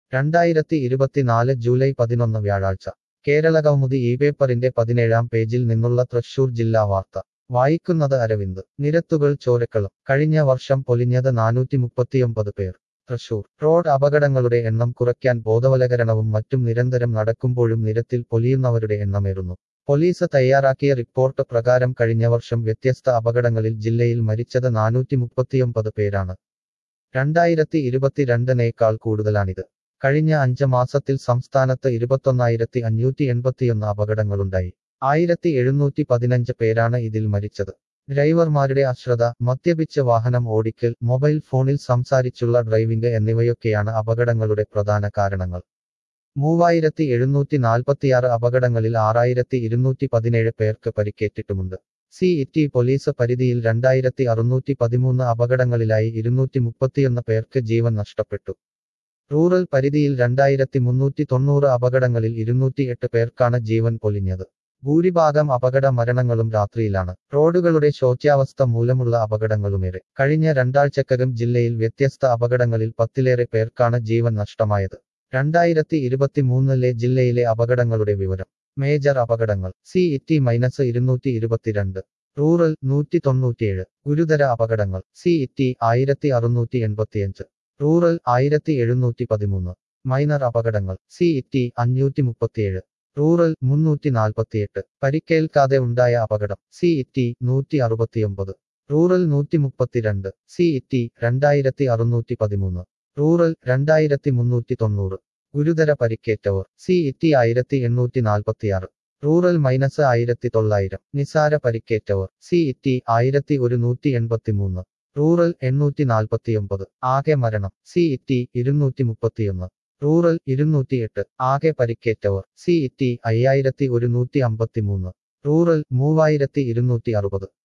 രണ്ടായിരത്തി ഇരുപത്തിനാല് ജൂലൈ പതിനൊന്ന് വ്യാഴാഴ്ച കേരള കൗമുദി ഈ പേപ്പറിന്റെ പതിനേഴാം പേജിൽ നിന്നുള്ള തൃശൂർ ജില്ലാ വാർത്ത വായിക്കുന്നത് അരവിന്ദ് നിരത്തുകൾ ചോരക്കളം കഴിഞ്ഞ വർഷം പൊലിഞ്ഞത് നാനൂറ്റി മുപ്പത്തിയൊമ്പത് പേർ തൃശൂർ റോഡ് അപകടങ്ങളുടെ എണ്ണം കുറയ്ക്കാൻ ബോധവൽക്കരണവും മറ്റും നിരന്തരം നടക്കുമ്പോഴും നിരത്തിൽ പൊലിയുന്നവരുടെ എണ്ണമേറുന്നു പോലീസ് തയ്യാറാക്കിയ റിപ്പോർട്ട് പ്രകാരം കഴിഞ്ഞ വർഷം വ്യത്യസ്ത അപകടങ്ങളിൽ ജില്ലയിൽ മരിച്ചത് നാനൂറ്റി മുപ്പത്തിയൊമ്പത് പേരാണ് രണ്ടായിരത്തി ഇരുപത്തിരണ്ടിനേക്കാൾ കൂടുതലാണിത് കഴിഞ്ഞ അഞ്ച് മാസത്തിൽ സംസ്ഥാനത്ത് ഇരുപത്തൊന്നായിരത്തി അഞ്ഞൂറ്റി എൺപത്തിയൊന്ന് അപകടങ്ങളുണ്ടായി ആയിരത്തി എഴുന്നൂറ്റി പതിനഞ്ച് പേരാണ് ഇതിൽ മരിച്ചത് ഡ്രൈവർമാരുടെ അശ്രദ്ധ മദ്യപിച്ച് വാഹനം ഓടിക്കൽ മൊബൈൽ ഫോണിൽ സംസാരിച്ചുള്ള ഡ്രൈവിംഗ് എന്നിവയൊക്കെയാണ് അപകടങ്ങളുടെ പ്രധാന കാരണങ്ങൾ മൂവായിരത്തി എഴുന്നൂറ്റി നാൽപ്പത്തിയാറ് അപകടങ്ങളിൽ ആറായിരത്തി ഇരുന്നൂറ്റി പതിനേഴ് പേർക്ക് പരിക്കേറ്റിട്ടുമുണ്ട് സി ഇറ്റി പോലീസ് പരിധിയിൽ രണ്ടായിരത്തി അറുന്നൂറ്റി പതിമൂന്ന് അപകടങ്ങളിലായി ഇരുന്നൂറ്റി മുപ്പത്തിയൊന്ന് പേർക്ക് ജീവൻ നഷ്ടപ്പെട്ടു റൂറൽ പരിധിയിൽ രണ്ടായിരത്തി മുന്നൂറ്റി തൊണ്ണൂറ് അപകടങ്ങളിൽ ഇരുന്നൂറ്റി എട്ട് പേർക്കാണ് ജീവൻ പൊലിഞ്ഞത് ഭൂരിഭാഗം അപകട മരണങ്ങളും രാത്രിയിലാണ് റോഡുകളുടെ ശോച്യാവസ്ഥ മൂലമുള്ള അപകടങ്ങളുമേറെ കഴിഞ്ഞ രണ്ടാഴ്ചക്കകം ജില്ലയിൽ വ്യത്യസ്ത അപകടങ്ങളിൽ പത്തിലേറെ പേർക്കാണ് ജീവൻ നഷ്ടമായത് രണ്ടായിരത്തി ഇരുപത്തിമൂന്നിലെ ജില്ലയിലെ അപകടങ്ങളുടെ വിവരം മേജർ അപകടങ്ങൾ സി ഇറ്റി മൈനസ് ഇരുന്നൂറ്റി ഇരുപത്തിരണ്ട് റൂറൽ നൂറ്റി തൊണ്ണൂറ്റിയേഴ് ഗുരുതര അപകടങ്ങൾ സി ഇറ്റി ആയിരത്തി അറുന്നൂറ്റി എൺപത്തിയഞ്ച് റൂറൽ ആയിരത്തി എഴുന്നൂറ്റി പതിമൂന്ന് മൈനർ അപകടങ്ങൾ സി ഇറ്റി അഞ്ഞൂറ്റി മുപ്പത്തിയേഴ് റൂറൽ മുന്നൂറ്റി നാൽപ്പത്തിയെട്ട് പരിക്കേൽക്കാതെ ഉണ്ടായ അപകടം സി ഇറ്റി നൂറ്റി അറുപത്തിയൊമ്പത് റൂറൽ നൂറ്റി മുപ്പത്തിരണ്ട് സി ഇറ്റി രണ്ടായിരത്തി അറുന്നൂറ്റി പതിമൂന്ന് റൂറൽ രണ്ടായിരത്തി മുന്നൂറ്റി തൊണ്ണൂറ് ഗുരുതര പരിക്കേറ്റവർ സി ഇറ്റി ആയിരത്തി എണ്ണൂറ്റി നാൽപ്പത്തിയാറ് റൂറൽ മൈനസ് ആയിരത്തി തൊള്ളായിരം നിസാര പരിക്കേറ്റവർ സി ഇറ്റി ആയിരത്തി ഒരുന്നൂറ്റി എൺപത്തിമൂന്ന് റൂറൽ എണ്ണൂറ്റി നാൽപ്പത്തിയൊമ്പത് ആകെ മരണം സി ഇറ്റി ഇരുന്നൂറ്റി മുപ്പത്തിയൊന്ന് റൂറൽ ഇരുന്നൂറ്റിയെട്ട് ആകെ പരിക്കേറ്റവർ സി ഇറ്റി അയ്യായിരത്തി ഒരുന്നൂറ്റി അമ്പത്തിമൂന്ന് റൂറൽ മൂവായിരത്തി ഇരുന്നൂറ്റി അറുപത്